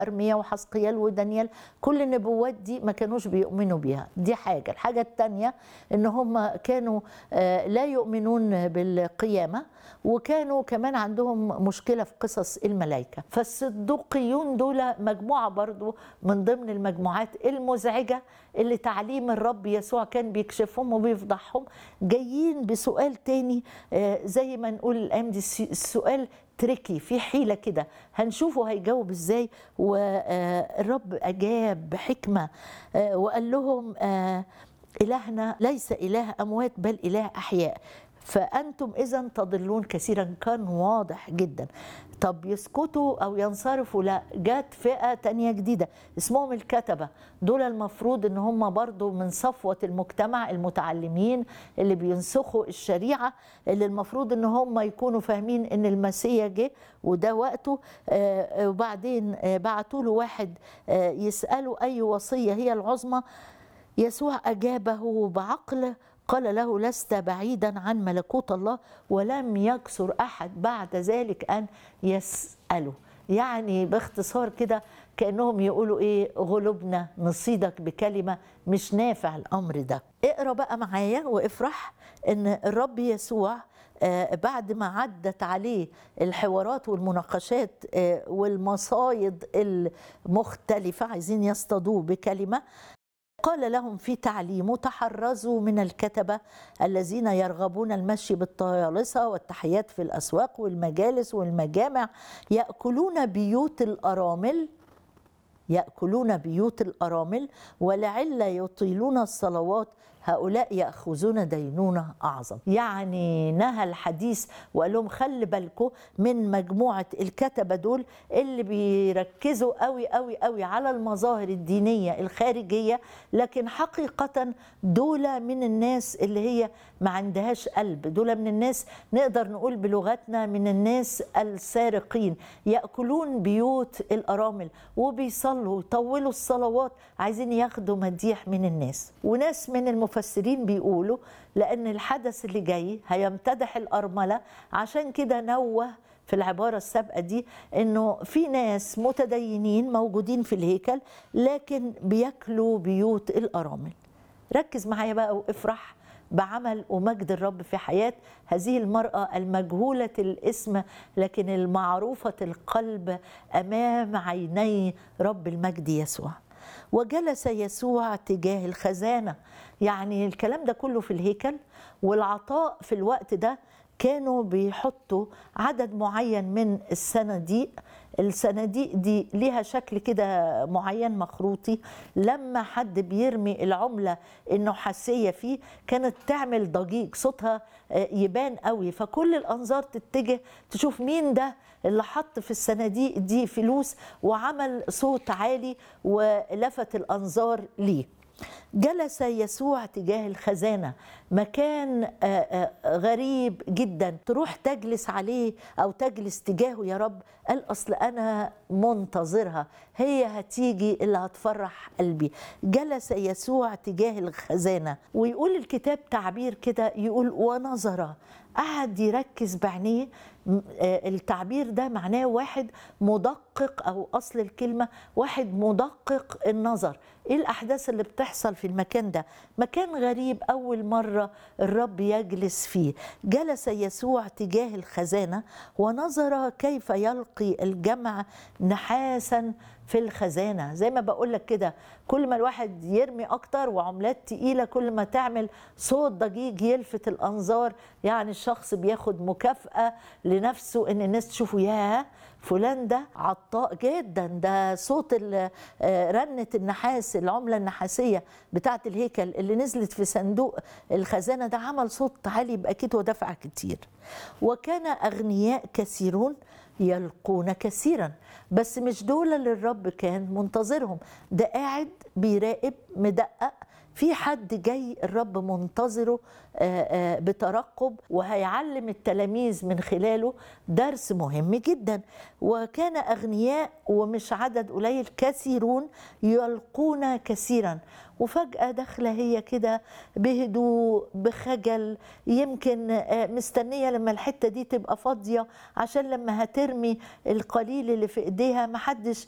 ارميا وحسقيال ودانيال كل النبوات دي ما كانوش بيؤمنوا بيها دي حاجه الحاجه الثانيه ان هم كانوا آه، لا يؤمنون بالقيامه وكانوا كمان عندهم مشكله في قصص الملائكه فالصدوقيون دول مجموعه برضو من ضمن المجموعات المزعجه اللي تعليم الرب يسوع كان بيكشفهم وبيفضحهم جايين بسؤال تاني آه، زي ما نقول الايام دي السؤال تريكي في حيله كده هنشوفه هيجاوب ازاي والرب اجاب بحكمه آه، وقال لهم آه، الهنا ليس اله اموات بل اله احياء فانتم اذا تضلون كثيرا كان واضح جدا طب يسكتوا او ينصرفوا لا جت فئه تانية جديده اسمهم الكتبه دول المفروض ان هم برضو من صفوه المجتمع المتعلمين اللي بينسخوا الشريعه اللي المفروض ان هم يكونوا فاهمين ان المسيح جه وده وقته آه، آه، وبعدين آه، بعتوا له واحد آه، يساله اي وصيه هي العظمى يسوع اجابه بعقل قال له لست بعيدا عن ملكوت الله ولم يكسر احد بعد ذلك ان يساله يعني باختصار كده كانهم يقولوا ايه غلبنا نصيدك بكلمه مش نافع الامر ده اقرا بقى معايا وافرح ان الرب يسوع آه، بعد ما عدت عليه الحوارات والمناقشات آه، والمصايد المختلفه عايزين يصطادوه بكلمه قال لهم في تعليمه تحرزوا من الكتبة الذين يرغبون المشي بالطيالسة والتحيات في الأسواق والمجالس والمجامع يأكلون بيوت الأرامل يأكلون بيوت الأرامل ولعل يطيلون الصلوات هؤلاء يأخذون دينونة أعظم يعني نهى الحديث وقال لهم خلي بالكم من مجموعة الكتبة دول اللي بيركزوا قوي قوي قوي على المظاهر الدينية الخارجية لكن حقيقة دول من الناس اللي هي ما عندهاش قلب دول من الناس نقدر نقول بلغتنا من الناس السارقين يأكلون بيوت الأرامل وبيصلوا يطولوا الصلوات عايزين ياخدوا مديح من الناس وناس من المفسرين بيقولوا لأن الحدث اللي جاي هيمتدح الأرملة عشان كده نوه في العبارة السابقة دي انه في ناس متدينين موجودين في الهيكل لكن بياكلوا بيوت الأرامل ركز معايا بقى وافرح بعمل ومجد الرب في حياة هذه المرأة المجهولة الاسم لكن المعروفة القلب أمام عيني رب المجد يسوع وجلس يسوع تجاه الخزانة يعني الكلام ده كله في الهيكل والعطاء في الوقت ده كانوا بيحطوا عدد معين من الصناديق الصناديق دي ليها شكل كده معين مخروطي لما حد بيرمي العملة النحاسية فيه كانت تعمل ضجيج صوتها آه، يبان قوي فكل الأنظار تتجه تشوف مين ده اللي حط في الصناديق دي فلوس وعمل صوت عالي ولفت الأنظار ليه جلس يسوع تجاه الخزانه مكان آه، آه، غريب جدا تروح تجلس عليه او تجلس تجاهه يا رب قال اصل انا منتظرها هي هتيجي اللي هتفرح قلبي جلس يسوع تجاه الخزانه ويقول الكتاب تعبير كده يقول ونظر قعد يركز بعينيه م- آه، التعبير ده معناه واحد مدقق او اصل الكلمه واحد مدقق النظر ايه الاحداث اللي بتحصل في المكان ده مكان غريب اول مره الرب يجلس فيه جلس يسوع تجاه الخزانه ونظر كيف يلقي الجمع نحاسا في الخزانه زي ما بقول لك كده كل ما الواحد يرمي اكتر وعملات تقيله كل ما تعمل صوت ضجيج يلفت الانظار يعني الشخص بياخد مكافاه لنفسه ان الناس تشوفه ياه فلان ده عطاء جدا ده صوت ال- آه، رنة النحاس العملة النحاسية بتاعة الهيكل اللي نزلت في صندوق الخزانة ده عمل صوت عالي يبقى أكيد هو دفع كتير وكان أغنياء كثيرون يلقون كثيرا بس مش دول اللي الرب كان منتظرهم ده قاعد بيراقب مدقق في حد جاي الرب منتظره آه، آه، بترقب وهيعلم التلاميذ من خلاله درس مهم جدا وكان اغنياء ومش عدد قليل كثيرون يلقون كثيرا وفجاه داخله هي كده بهدوء بخجل يمكن آه، مستنيه لما الحته دي تبقى فاضيه عشان لما هترمي القليل اللي في ايديها محدش